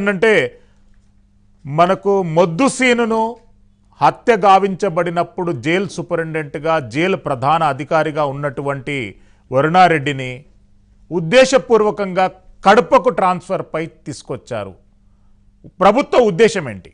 అంటే మనకు మొద్దు సీనును హత్య గావించబడినప్పుడు జైలు సూపరింటెండెంట్గా జైలు ప్రధాన అధికారిగా ఉన్నటువంటి వరుణారెడ్డిని ఉద్దేశపూర్వకంగా కడపకు ట్రాన్స్ఫర్పై తీసుకొచ్చారు ప్రభుత్వ ఉద్దేశం ఏంటి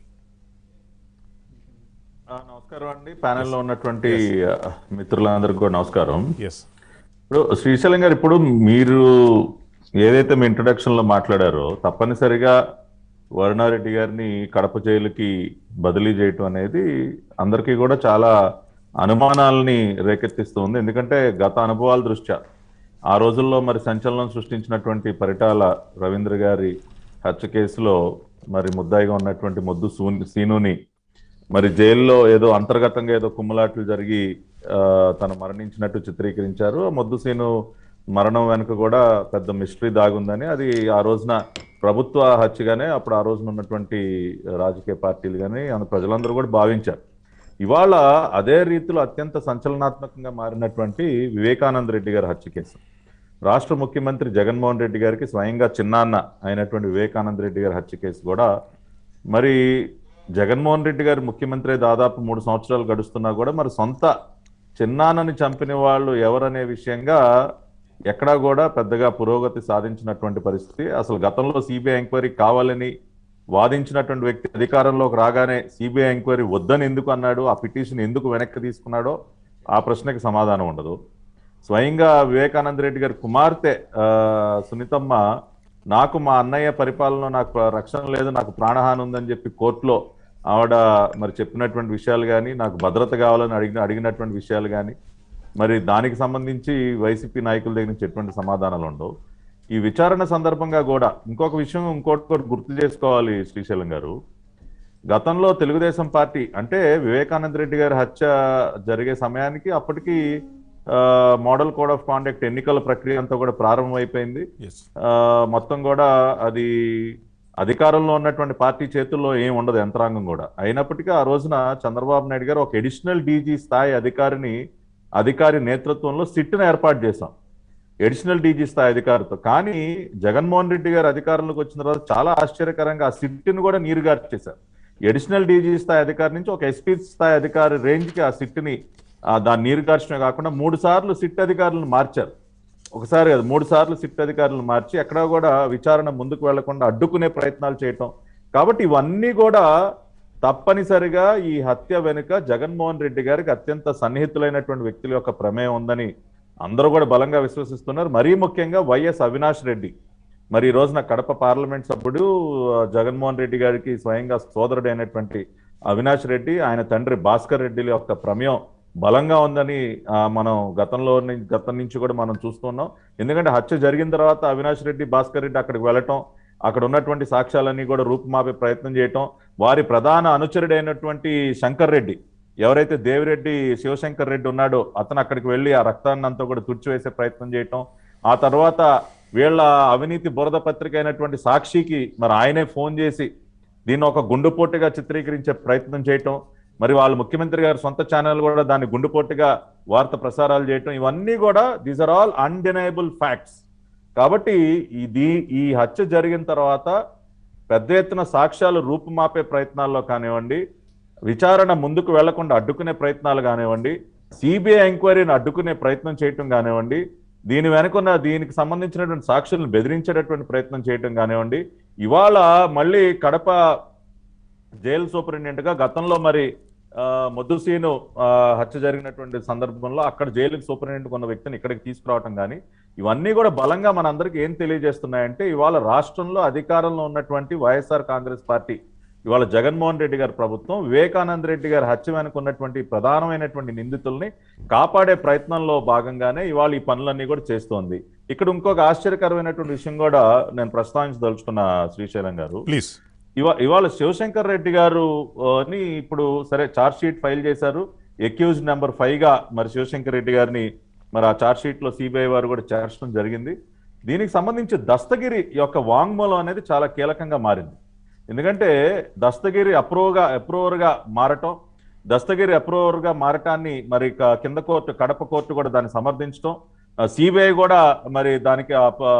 ఆ, నమస్కారం అండి ప్యానెల్లో ఉన్నటువంటి ఆ, మిత్రులందరికీ కూడా నమస్కారం ఎస్ ఇప్పుడు శ్రీశైలం గారు ఇప్పుడు మీరు ఏదైతే మీ ఇంట్రొడక్షన్ లో మాట్లాడారో తప్పనిసరిగా వరుణారెడ్డి గారిని కడప జైలుకి బదిలీ చేయటం అనేది అందరికీ కూడా చాలా అనుమానాలని రేకెత్తిస్తుంది ఎందుకంటే గత అనుభవాల దృష్ట్యా ఆ రోజుల్లో మరి సంచలనం సృష్టించినటువంటి పరిటాల రవీంద్ర గారి హత్య కేసులో మరి ముద్దాయిగా ఉన్నటువంటి మొద్దు సూ- సీనుని మరి జైల్లో ఏదో అంతర్గతంగా ఏదో కుమ్ములాట్లు జరిగి ఆ, తను మరణించినట్టు చిత్రీకరించారు ఆ మొద్దు సీను మరణం వెనుక కూడా పెద్ద మిస్టరీ దాగుందని అది ఆ రోజున ప్రభుత్వ హత్యగానే అప్పుడు ఆ రోజున ఉన్నటువంటి రాజకీయ పార్టీలు కానీ ప్రజలందరూ కూడా భావించారు ఇవాళ అదే రీతిలో అత్యంత సంచలనాత్మకంగా మారినటువంటి వివేకానంద రెడ్డి గారి హత్య కేసు రాష్ట్ర ముఖ్యమంత్రి జగన్మోహన్ రెడ్డి గారికి స్వయంగా చిన్నాన్న అయినటువంటి వివేకానంద రెడ్డి గారి హత్య కేసు కూడా మరి జగన్మోహన్ రెడ్డి గారు ముఖ్యమంత్రి అయి దాదాపు మూడు సంవత్సరాలు గడుస్తున్నా కూడా మరి సొంత చిన్నాన్నని చంపిన వాళ్ళు ఎవరనే విషయంగా ఎక్కడా కూడా పెద్దగా పురోగతి సాధించినటువంటి పరిస్థితి అసలు గతంలో సిబిఐ ఎంక్వైరీ కావాలని వాదించినటువంటి వ్యక్తి అధికారంలోకి రాగానే సిబిఐ ఎంక్వైరీ వద్దని ఎందుకు అన్నాడు ఆ పిటిషన్ ఎందుకు వెనక్కి తీసుకున్నాడో ఆ ప్రశ్నకి సమాధానం ఉండదు స్వయంగా వివేకానంద రెడ్డి గారి కుమార్తె ఆ, సునీతమ్మ నాకు మా అన్నయ్య పరిపాలనలో నాకు రక్షణ లేదు నాకు ప్రాణహాని ఉందని చెప్పి కోర్టులో ఆవిడ మరి చెప్పినటువంటి విషయాలు కానీ నాకు భద్రత కావాలని అడిగిన అడిగినటువంటి విషయాలు కానీ మరి దానికి సంబంధించి వైసీపీ నాయకుల దగ్గర నుంచి ఎటువంటి సమాధానాలు ఉండవు ఈ విచారణ సందర్భంగా కూడా ఇంకొక విషయం ఇంకోటి కూడా గుర్తు చేసుకోవాలి శ్రీశైలం గారు గతంలో తెలుగుదేశం పార్టీ అంటే వివేకానంద రెడ్డి గారి హత్య జరిగే సమయానికి అప్పటికి మోడల్ కోడ్ ఆఫ్ కాండక్ట్ ఎన్నికల ప్రక్రియ అంతా కూడా ప్రారంభమైపోయింది ఎస్ ఆ, మొత్తం కూడా అది అధికారంలో ఉన్నటువంటి పార్టీ చేతుల్లో ఏం ఉండదు యంత్రాంగం కూడా అయినప్పటికీ ఆ రోజున చంద్రబాబు నాయుడు గారు ఒక ఎడిషనల్ డీజీ స్థాయి అధికారిని అధికారి నేతృత్వంలో సిట్ను ఏర్పాటు చేశాం ఎడిషనల్ డీజీ స్థాయి అధికారితో కానీ జగన్మోహన్ రెడ్డి గారు అధికారంలోకి వచ్చిన తర్వాత చాలా ఆశ్చర్యకరంగా ఆ సిట్ని కూడా నీరుగార్చేశారు ఎడిషనల్ డీజీ స్థాయి అధికారి నుంచి ఒక ఎస్పీ స్థాయి అధికారి రేంజ్కి ఆ సిట్ని ఆ, దాన్ని నీరుగార్చడమే కాకుండా మూడు సార్లు సిట్ అధికారులను మార్చారు ఒకసారి కాదు మూడు సార్లు సిట్ అధికారులను మార్చి ఎక్కడా కూడా విచారణ ముందుకు వెళ్లకుండా అడ్డుకునే ప్రయత్నాలు చేయటం కాబట్టి ఇవన్నీ కూడా తప్పనిసరిగా ఈ హత్య వెనుక జగన్మోహన్ రెడ్డి గారికి అత్యంత సన్నిహితులైనటువంటి వ్యక్తుల యొక్క ప్రమేయం ఉందని అందరూ కూడా బలంగా విశ్వసిస్తున్నారు మరీ ముఖ్యంగా వైఎస్ అవినాష్ రెడ్డి మరి ఈ రోజున కడప పార్లమెంట్ సభ్యుడు ఆ, జగన్మోహన్ రెడ్డి గారికి స్వయంగా సోదరుడైనటువంటి అవినాష్ రెడ్డి ఆయన తండ్రి భాస్కర్ రెడ్డి యొక్క ప్రమేయం బలంగా ఉందని ఆ, మనం గతంలో ని- గతం నుంచి కూడా మనం చూస్తున్నాం ఎందుకంటే హత్య జరిగిన తర్వాత అవినాష్ రెడ్డి భాస్కర్ రెడ్డి అక్కడికి వెళ్ళటం అక్కడ ఉన్నటువంటి సాక్ష్యాలన్నీ కూడా రూపుమాపే ప్రయత్నం చేయటం వారి ప్రధాన అనుచరుడైనటువంటి శంకర్ రెడ్డి ఎవరైతే దేవిరెడ్డి శివశంకర్ రెడ్డి ఉన్నాడో అతను అక్కడికి వెళ్ళి ఆ రక్తాన్ని అంతా కూడా తుడిచివేసే ప్రయత్నం చేయటం ఆ తర్వాత వీళ్ళ అవినీతి బురద పత్రిక అయినటువంటి సాక్షికి మరి ఆయనే ఫోన్ చేసి దీన్ని ఒక గుండుపోటుగా చిత్రీకరించే ప్రయత్నం చేయటం మరి వాళ్ళ ముఖ్యమంత్రి గారి సొంత ఛానల్ కూడా దాన్ని గుండుపోటుగా వార్త ప్రసారాలు చేయటం ఇవన్నీ కూడా these are all undeniable facts కాబట్టి ఇది ఈ హత్య జరిగిన తర్వాత పెద్ద ఎత్తున సాక్ష్యాలు రూపుమాపే ప్రయత్నాల్లో కానివ్వండి విచారణ ముందుకు వెళ్లకుండా అడ్డుకునే ప్రయత్నాలు కానివ్వండి సిబిఐ ఎంక్వైరీని అడ్డుకునే ప్రయత్నం చేయటం కానివ్వండి దీని వెనుకున్న దీనికి సంబంధించినటువంటి సాక్షులను బెదిరించేటటువంటి ప్రయత్నం చేయటం కానివ్వండి ఇవాళ మళ్ళీ కడప జైలు సూపరింటెండెంట్ గా గతంలో మరి ఆ, మొద్దుసీను ఆ, హత్య జరిగినటువంటి సందర్భంలో అక్కడ జైలుకి సూపరింటెండెంట్ ఉన్న వ్యక్తిని ఇక్కడికి తీసుకురావటం కానీ ఇవన్నీ కూడా బలంగా మనందరికీ ఏం తెలియజేస్తున్నాయంటే ఇవాళ రాష్ట్రంలో అధికారంలో ఉన్నటువంటి వైఎస్ఆర్ కాంగ్రెస్ పార్టీ ఇవాళ జగన్మోహన్ రెడ్డి గారి ప్రభుత్వం వివేకానంద రెడ్డి గారి హత్య వెనుక ఉన్నటువంటి ప్రధానమైనటువంటి నిందితుల్ని కాపాడే ప్రయత్నంలో భాగంగానే ఇవాళ ఈ పనులన్నీ కూడా చేస్తోంది ఇక్కడ ఇంకొక ఆశ్చర్యకరమైనటువంటి విషయం కూడా నేను ప్రస్తావించదలుచుకున్న శ్రీశైలం గారు ప్లీజ్ ఇవా ఇవాళ శివశంకర్ రెడ్డి గారు ఆ, ని ఇప్పుడు సరే చార్జ్ షీట్ ఫైల్ చేశారు ఎక్యూజ్ నెంబర్ ఫైవ్ గా మరి శివశంకర్ రెడ్డి గారిని మరి ఆ చార్జ్ షీట్ లో సిబిఐ వారు కూడా చేర్చడం జరిగింది దీనికి సంబంధించి దస్తగిరి యొక్క వాంగ్మూలం అనేది చాలా కీలకంగా మారింది ఎందుకంటే దస్తగిరి అప్రూవ్గా అప్రూవర్గా మారటం దస్తగిరి అప్రూవర్గా మారటాన్ని మరి క- కింద కోర్టు కడప కోర్టు కూడా దాన్ని సమర్థించడం సిబిఐ కూడా మరి దానికి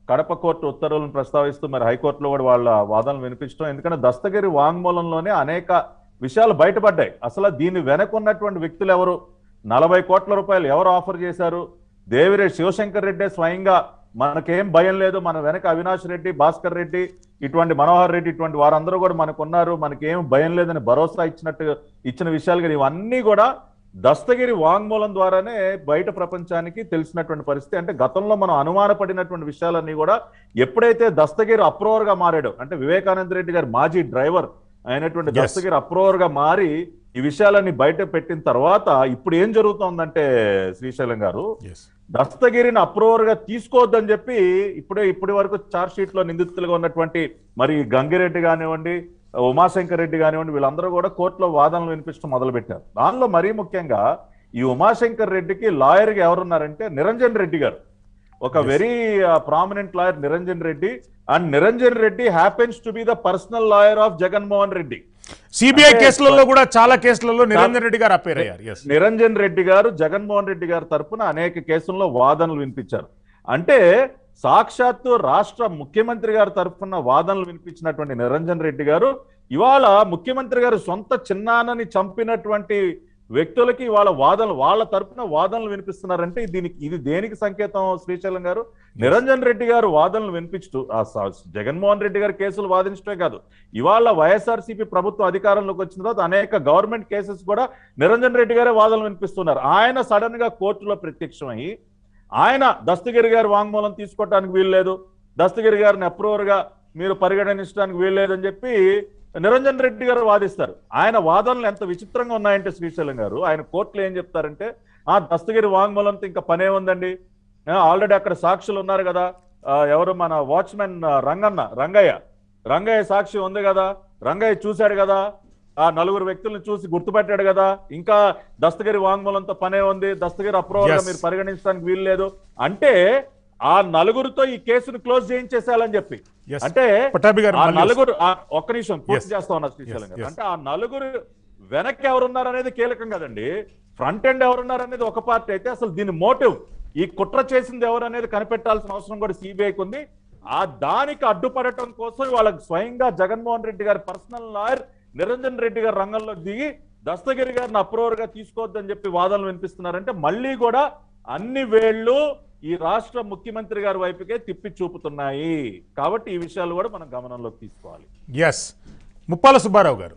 కడప కోర్టు ఉత్తర్వులను ప్రస్తావిస్తూ మరి హైకోర్టులో కూడా వాళ్ళ వాదనలు వినిపించడం ఎందుకంటే దస్తగిరి వాంగ్మూలంలోనే అనేక విషయాలు బయటపడ్డాయి అసలు దీని వెనక ఉన్నటువంటి వ్యక్తులు ఎవరు నలభై కోట్ల రూపాయలు ఎవరు ఆఫర్ చేశారు దేవిరెడ్డి శివశంకర్ రెడ్డి స్వయంగా మనకేం భయం లేదు మన వెనక అవినాష్ రెడ్డి భాస్కర్ రెడ్డి ఇటువంటి మనోహర్ రెడ్డి ఇటువంటి వారందరూ కూడా మనకు ఉన్నారు మనకేం భయం లేదని భరోసా ఇచ్చినట్టు ఇచ్చిన విషయాలు కానీ ఇవన్నీ కూడా దస్తగిరి వాంగ్మూలం ద్వారానే బయట ప్రపంచానికి తెలిసినటువంటి పరిస్థితి అంటే గతంలో మనం అనుమానపడినటువంటి విషయాలన్నీ కూడా ఎప్పుడైతే దస్తగిరి అప్రూవర్ గా మారాడో అంటే వివేకానంద రెడ్డి గారి మాజీ డ్రైవర్ అయినటువంటి Yes. దస్తగిరి అప్రూవర్ గా మారి ఈ విషయాలన్నీ బయట పెట్టిన తర్వాత ఇప్పుడు ఏం జరుగుతోందంటే శ్రీశైలం గారు ఎస్ దస్తగిరిని అప్రూవర్ గా తీసుకోవద్దని చెప్పి ఇప్పుడే ఇప్పటి వరకు చార్జ్ షీట్ లో నిందితులుగా ఉన్నటువంటి మరి గంగిరెడ్డి కానివ్వండి ఉమాశంకర్ రెడ్డి కానివ్వండి వీళ్ళందరూ కూడా కోర్టులో వాదనలు వినిపించడం మొదలు పెట్టారు దానిలో మరీ ముఖ్యంగా ఈ ఉమాశంకర్ రెడ్డికి లాయర్ గా ఎవరున్నారంటే నిరంజన్ రెడ్డి గారు ఒక Yes. Very prominent lawyer Niranjan Reddy and Niranjan Reddy happens to be the personal lawyer of Jaganmohan Reddy CBI అంటే- కేసులలో కూడా చాలా కేసులలో నిరంజన్ రెడ్డి గారు అపేర్ అయ్యారు ఎస్ నిరంజన్ రెడ్డి గారు జగన్మోహన్ రెడ్డి గారి తరపున అనేక కేసుల్లో వాదనలు వినిపించారు అంటే సాక్షాత్తు రాష్ట్ర ముఖ్యమంత్రి గారి తరఫున వాదనలు వినిపించినటువంటి నిరంజన్ రెడ్డి గారు ఇవాళ ముఖ్యమంత్రి గారు సొంత చిన్నాన్నని చంపినటువంటి వ్యక్తులకి ఇవాళ వాదనలు వాళ్ళ తరపున వాదనలు వినిపిస్తున్నారంటే దీనికి ఇది దేనికి సంకేతం శ్రీశైలం గారు నిరంజన్ రెడ్డి గారు వాదనలు వినిపించు ఆ స- జగన్మోహన్ రెడ్డి గారి కేసులు వాదించడమే కాదు ఇవాళ వైఎస్ఆర్సీపీ ప్రభుత్వం అధికారంలోకి వచ్చిన తర్వాత అనేక గవర్నమెంట్ కేసెస్ కూడా నిరంజన్ రెడ్డి గారే వాదనలు వినిపిస్తున్నారు ఆయన సడన్ గా కోర్టులో ప్రత్యక్షమై ఆయన దస్తగిరి గారి వాంగ్మూలం తీసుకోవడానికి వీల్లేదు దస్తగిరి గారిని అప్రూవర్ గా మీరు పరిగణించడానికి వీల్లేదని చెప్పి నిరంజన్ రెడ్డి గారు వాదిస్తారు ఆయన వాదనలు ఎంత విచిత్రంగా ఉన్నాయంటే శ్రీశైలం గారు ఆయన కోర్టులో ఏం చెప్తారంటే ఆ దస్తగిరి వాంగ్మూలంతో ఇంకా పనే ఉందండి ఆల్రెడీ అక్కడ సాక్షులు ఉన్నారు కదా ఆ, ఎవరు మన వాచ్మెన్ రంగన్న రంగయ్య రంగయ్య సాక్షి ఉంది కదా రంగయ్య చూశాడు కదా ఆ నలుగురు వ్యక్తులను చూసి గుర్తుపెట్టాడు కదా ఇంకా దస్తగిరి వాంగ్మూలంతో పనే ఉంది దస్తగిరి అప్రూవల్ గా Yes. మీరు పరిగణించడానికి వీలు లేదు అంటే ఆ నలుగురితో ఈ కేసును క్లోజ్ చేయించేసేయాలని చెప్పి Yes. అంటే పటాభి గారు ఆ మళ్ళీ నలుగురు ఆ ఒక్క నిమిషం పూర్తి Yes. చేస్తా ఉన్నా శ్రీశైలం Yes, గారు yes. అంటే ఆ నలుగురు వెనక్కి ఎవరున్నారు అనేది కీలకం కదండి ఫ్రంట్ ఎండ్ ఎవరున్నారు అనేది ఒక పార్టీ అయితే అసలు దీని మోటివ్ ఈ కుట్ర చేసింది ఎవరు అనేది కనిపెట్టాల్సిన అవసరం కూడా సిబిఐకి ఉంది ఆ దానికి అడ్డుపడటం కోసం వాళ్ళకి స్వయంగా జగన్మోహన్ రెడ్డి గారి పర్సనల్ లాయర్ నిరంజన్ రెడ్డి గారు రంగంలోకి దిగి దస్తగిరి గారిని అప్రూవర్ గా తీసుకోవద్దని చెప్పి వాదనలు వినిపిస్తున్నారంటే మళ్ళీ కూడా అన్ని వేళ్ళు ఈ రాష్ట్ర ముఖ్యమంత్రి గారి వైపుకే తిప్పి చూపుతున్నాయి కాబట్టి ఈ విషయాలు కూడా మనం గమనంలోకి తీసుకోవాలి ఎస్ ముప్పాల సుబ్బారావు గారు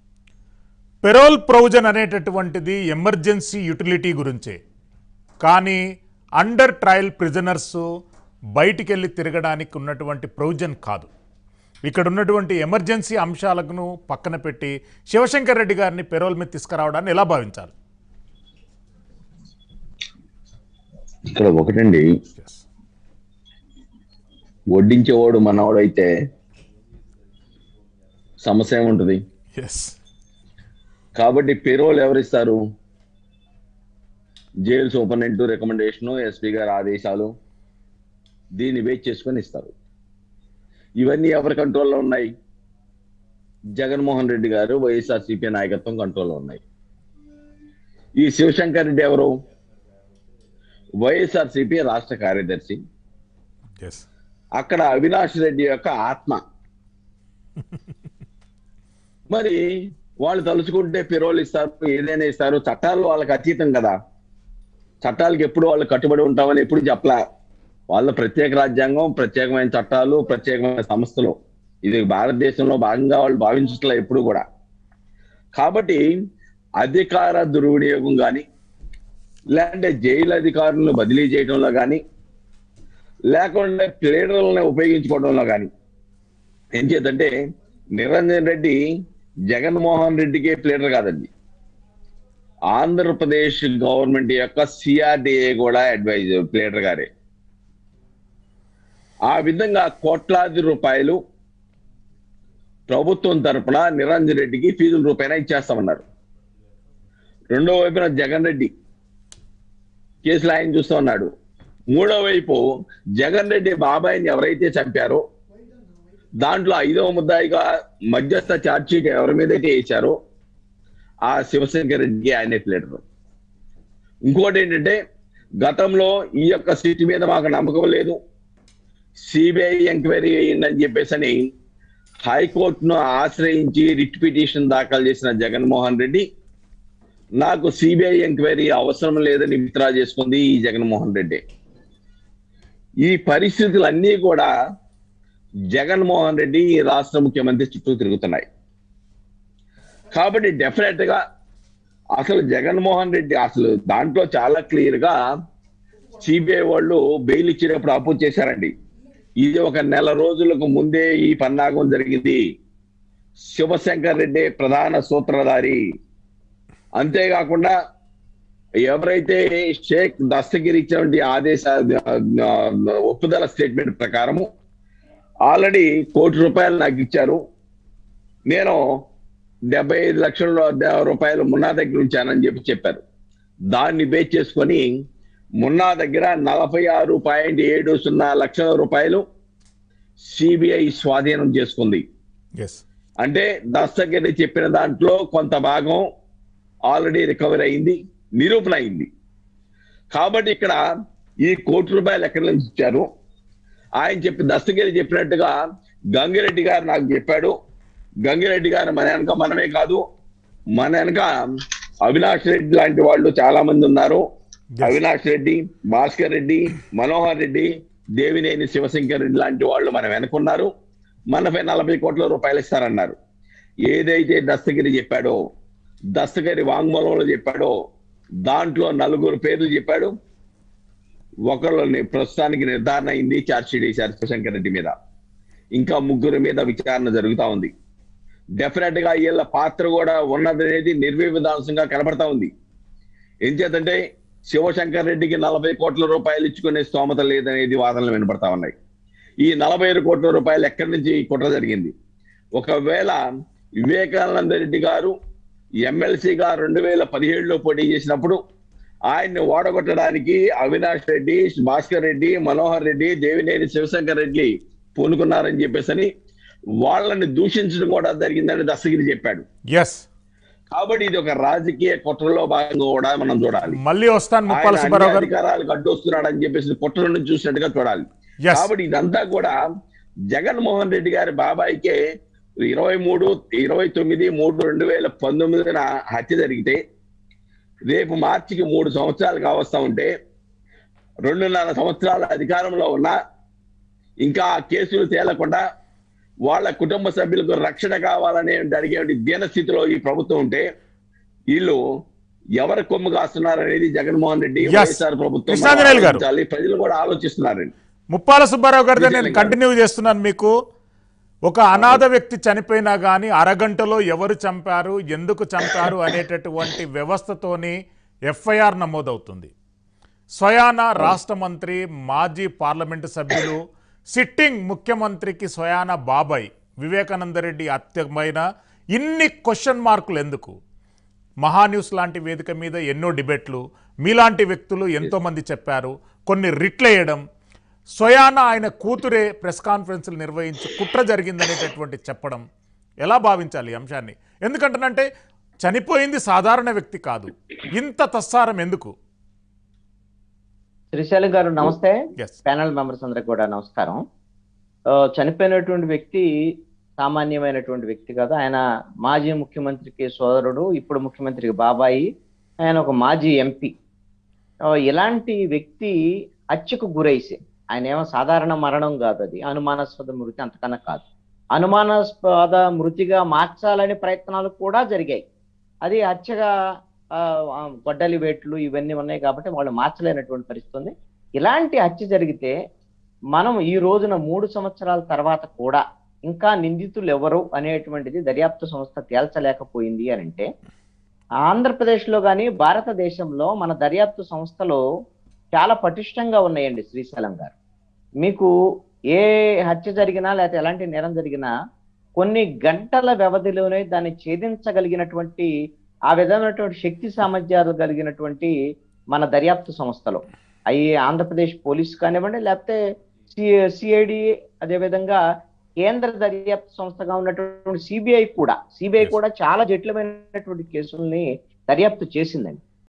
పెరోల్ ప్రొవిజన్ అనేటటువంటిది ఎమర్జెన్సీ యూటిలిటీ గురించే కానీ అండర్ ట్రయల్ ప్రిజనర్స్ బయటికి వెళ్ళి తిరగడానికి ఉన్నటువంటి ప్రొవిజన్ కాదు ఇక్కడ ఉన్నటువంటి ఎమర్జెన్సీ అంశాలను పక్కన పెట్టి శివశంకర్ రెడ్డి గారిని పెరోల్ మీద తీసుకురావడాన్ని ఎలా భావించాలి ఇక్కడ ఒకటండి ఎస్ వడ్డించేవాడు మనవాడు అయితే సమస్య ఏముంటది ఎస్ కాబట్టి పెరోల్ ఎవరిస్తారు జైలు సూపరింటెండెంట్ రికమెండేషన్ ఎస్పీ గారి ఆదేశాలు దీన్ని బేస్ చేసుకొని ఇస్తారు ఇవన్నీ ఎవరి కంట్రోల్లో ఉన్నాయి జగన్మోహన్ రెడ్డి గారు వైఎస్ఆర్సీపీ నాయకత్వం కంట్రోల్లో ఉన్నాయి ఈ శివశంకర్ రెడ్డి ఎవరు వైఎస్ఆర్సీపీ రాష్ట్ర కార్యదర్శి ఎస్ అక్కడ అవినాష్ రెడ్డి యొక్క ఆత్మ మరి వాళ్ళు తలుచుకుంటే పిరోలు ఇస్తారు ఏదైనా ఇస్తారు చట్టాలు వాళ్ళకి అతీతం కదా చట్టాలకు ఎప్పుడు వాళ్ళు కట్టుబడి ఉంటామని ఎప్పుడు చెప్పలా వాళ్ళ ప్రత్యేక రాజ్యాంగం ప్రత్యేకమైన చట్టాలు ప్రత్యేకమైన సంస్థలు ఇది భారతదేశంలో భాగంగా వాళ్ళు భావించట్లే ఎప్పుడు కూడా కాబట్టి అధికార దుర్వినియోగం కానీ లేదంటే జైలు అధికారులను బదిలీ చేయడంలో కానీ లేకుండా ప్లేడర్లను ఉపయోగించుకోవడంలో కానీ ఏం చేద్దంటే నిరంజన్ రెడ్డి జగన్మోహన్ రెడ్డికే ప్లేడర్ కాదండి ఆంధ్రప్రదేశ్ గవర్నమెంట్ యొక్క సిఆర్డిఏ కూడా అడ్వైజ్ ప్లేడర్ గారే ఆ విధంగా కోట్లాది రూపాయలు ప్రభుత్వం తరపున నిరంజన్ రెడ్డికి ఫీజుల రూపాయన ఇచ్చేస్తామన్నారు రెండో వైపున జగన్ రెడ్డి కేసులు ఆయన చూస్తూ ఉన్నాడు మూడో వైపు జగన్ రెడ్డి బాబాయిని ఎవరైతే చంపారో దాంట్లో ఐదవ ముద్దాయిగా మధ్యస్థ ఛార్జ్ షీట్ ఎవరి మీదైతే వేశారో ఆ శివశంకర్ రెడ్డికి ఆయనే ప్లేటర్ ఇంకోటి ఏంటంటే గతంలో ఈ యొక్క సీట్ మీద మాకు నమ్మకం లేదు సిబిఐ ఎంక్వైరీ అయ్యిందని చెప్పేసి అని హైకోర్టును ఆశ్రయించి రిట్ పిటిషన్ దాఖలు చేసిన జగన్మోహన్ రెడ్డి నాకు సిబిఐ ఎంక్వైరీ అవసరం లేదని విత్డ్రా చేసుకుంది ఈ జగన్మోహన్ రెడ్డి ఈ పరిస్థితులన్నీ కూడా జగన్మోహన్ రెడ్డి ఈ రాష్ట్ర ముఖ్యమంత్రి చుట్టూ తిరుగుతున్నాయి కాబట్టి డెఫినెట్ గా అసలు జగన్మోహన్ రెడ్డి అసలు దాంట్లో చాలా క్లియర్ గా సిబిఐ వాళ్ళు బెయిల్ ఇచ్చినప్పుడు అప్పు చేశారండి ఇది ఒక నెల రోజులకు ముందే ఈ పన్నాగం జరిగింది శివశంకర్ రెడ్డి ప్రధాన సూత్రధారి అంతేకాకుండా ఎవరైతే షేక్ దస్తగిరి ఇచ్చినటువంటి ఆదేశ ఒప్పుదల స్టేట్మెంట్ ప్రకారము ఆల్రెడీ కోటి రూపాయలు నాకు ఇచ్చారు నేను డెబ్బై ఐదు లక్షల రూపాయలు మున్నా దగ్గర ఉంచానని చెప్పి చెప్పారు దాన్ని బేస్ చేసుకొని మున్నా దగ్గర నలభై ఆరు పాయింట్ ఏడు సున్నా లక్షల రూపాయలు సిబిఐ స్వాధీనం చేసుకుంది ఎస్ అంటే దస్తగిరి చెప్పిన దాంట్లో కొంత భాగం ఆల్రెడీ రికవర్ అయింది నిరూపణ అయింది కాబట్టి ఇక్కడ ఈ కోటి రూపాయలు ఎక్కడి నుంచి ఇచ్చారు ఆయన చెప్పి దస్తగిరి చెప్పినట్టుగా గంగిరెడ్డి గారు నాకు చెప్పాడు గంగిరెడ్డి గారు మన వెనక మనమే కాదు మన వెనక అవినాష్ రెడ్డి లాంటి వాళ్ళు చాలా మంది ఉన్నారు Yes. అవినాష్ రెడ్డి భాస్కర్ రెడ్డి మనోహర్ రెడ్డి దేవినేని శివశంకర్ రెడ్డి లాంటి వాళ్ళు మన వెనుకున్నారు మనపై నలభై కోట్ల రూపాయలు ఇస్తారన్నారు ఏదైతే దస్తగిరి చెప్పాడో దస్తగిరి వాంగ్మూలంలో చెప్పాడో దాంట్లో నలుగురు పేర్లు చెప్పాడు ఒకళ్ళని ప్రస్తుతానికి నిర్ధారణ అయింది ఛార్జ్షీట్ వేశారు శివశంకర్ రెడ్డి మీద ఇంకా ముగ్గురు మీద విచారణ జరుగుతా ఉంది డెఫినెట్ గా వీళ్ళ పాత్ర కూడా ఉన్నదనేది నిర్వివాదాంశంగా కనబడతా ఉంది ఏం చేతంటే శివశంకర్ రెడ్డికి నలభై కోట్ల రూపాయలు ఇచ్చుకునే స్తోమత లేదనేది వాదనలు వినపడతా ఉన్నాయి ఈ నలభై ఐదు కోట్ల రూపాయలు ఎక్కడి నుంచి ఈ కుట్ర జరిగింది ఒకవేళ వివేకానంద రెడ్డి గారు ఎమ్మెల్సీగా రెండు వేల పదిహేడులో పోటీ చేసినప్పుడు ఆయన్ని ఓడగొట్టడానికి అవినాష్ రెడ్డి భాస్కర్ రెడ్డి మనోహర్ రెడ్డి దేవినేని శివశంకర్ రెడ్డి పూనుకున్నారని చెప్పేసి వాళ్ళని దూషించడం కూడా జరిగిందని దస్తగిరి చెప్పాడు ఎస్ కాబట్టి ఇది ఒక రాజకీయ కుట్రలో భాగంగా కూడా మనం చూడాలి మళ్ళీ వస్తాను ముప్పాల ఆయన సుబ్బారావు అన్ని గారు అధికారాలకు అడ్డొస్తున్నాడు అని చెప్పేసి కుట్ర నుంచి చూసినట్టుగా చూడాలి ఎస్ కాబట్టి ఇదంతా కూడా జగన్మోహన్ రెడ్డి గారి బాబాయికే ఇరవై మూడు ఇరవై తొమ్మిది మూడు రెండు వేల పంతొమ్మిదిన హత్య జరిగితే రేపు మార్చికి మూడు సంవత్సరాలు కావస్తా ఉంటే రెండున్నర సంవత్సరాల అధికారంలో ఉన్న ఇంకా ఆ కేసులు తేలకుండా వాళ్ళ కుటుంబ సభ్యులకు రక్షణ కావాలనే అడిగే దీనస్థితిలో ఈ ప్రభుత్వం ఉంటే వీళ్ళు ఎవరి కొమ్ము కాస్తున్నారనేది జగన్మోహన్ రెడ్డి Yes. వైఎస్ఆర్ ప్రభుత్వం కృష్ణాంజనేయులు గారు. ఆలోచించాలి. ప్రజలు కూడా ఆలోచిస్తున్నారండి ముప్పాల సుబ్బారావు గారితో నేను విజయనగరం. కంటిన్యూ చేస్తున్నాను మీకు ఒక అనాథ వ్యక్తి చనిపోయినా కానీ అరగంటలో ఎవరు చంపారు ఎందుకు చంపారు అనేటటువంటి వ్యవస్థతోని ఎఫ్ఐఆర్ నమోదవుతుంది స్వయాన రాష్ట్ర మంత్రి మాజీ పార్లమెంటు సభ్యులు సిట్టింగ్ ముఖ్యమంత్రికి స్వయాన బాబాయ్ వివేకానందరెడ్డి హత్యమైన ఇన్ని క్వశ్చన్ మార్కులు ఎందుకు మహాన్యూస్ లాంటి వేదిక మీద ఎన్నో డిబేట్లు మీలాంటి వ్యక్తులు ఎంతో మంది చెప్పారు కొన్ని రిట్లు వేయడం స్వయాన ఆయన కూతురే ప్రెస్ కాన్ఫరెన్స్లు నిర్వహించి కుట్ర జరిగిందనేటటువంటి చెప్పడం ఎలా భావించాలి ఈ అంశాన్ని ఎందుకంటేనంటే చనిపోయింది సాధారణ వ్యక్తి కాదు ఇంత తస్సారం ఎందుకు శ్రీశైలం గారు నమస్తే ఎస్ ప్యానల్ మెంబర్స్ అందరికి కూడా నమస్కారం ఆ, చనిపోయినటువంటి వ్యక్తి సామాన్యమైనటువంటి వ్యక్తి కాదు ఆయన మాజీ ముఖ్యమంత్రికి సోదరుడు ఇప్పుడు ముఖ్యమంత్రికి బాబాయి ఆయన ఒక మాజీ ఎంపీ ఆ, ఇలాంటి వ్యక్తి హత్యకు గురైసి ఆయన ఏమో సాధారణ మరణం కాదు అది అనుమానాస్పద మృతి అంతకన్నా కాదు అనుమానాస్పద మృతిగా మార్చాలనే ప్రయత్నాలు కూడా జరిగాయి అది హత్యగా ఆ, ఆ, గొడ్డలి వేట్లు ఇవన్నీ ఉన్నాయి కాబట్టి వాళ్ళు మార్చలేనటువంటి పరిస్థితి ఉంది ఇలాంటి హత్య జరిగితే మనం ఈ రోజున మూడు సంవత్సరాల తర్వాత కూడా ఇంకా నిందితులు ఎవరు అనేటువంటిది దర్యాప్తు సంస్థ తేల్చలేకపోయింది అని అంటే ఆంధ్రప్రదేశ్లో కానీ భారతదేశంలో మన దర్యాప్తు సంస్థలు చాలా పటిష్టంగా ఉన్నాయండి శ్రీశైలం గారు మీకు ఏ హత్య జరిగినా లేకపోతే ఎలాంటి నేరం జరిగినా కొన్ని గంటల వ్యవధిలోనే దాన్ని ఛేదించగలిగినటువంటి ఆ విధమైనటువంటి శక్తి సామర్థ్యాలు కలిగినటువంటి మన దర్యాప్తు సంస్థలు అవి ఆంధ్రప్రదేశ్ పోలీస్ కానివ్వండి లేకపోతే సిఐడి అదేవిధంగా కేంద్ర దర్యాప్తు సంస్థగా ఉన్నటువంటి సిబిఐ కూడా సిబిఐ Yes. కూడా చాలా జటిలమైనటువంటి కేసుల్ని దర్యాప్తు చేసిందండి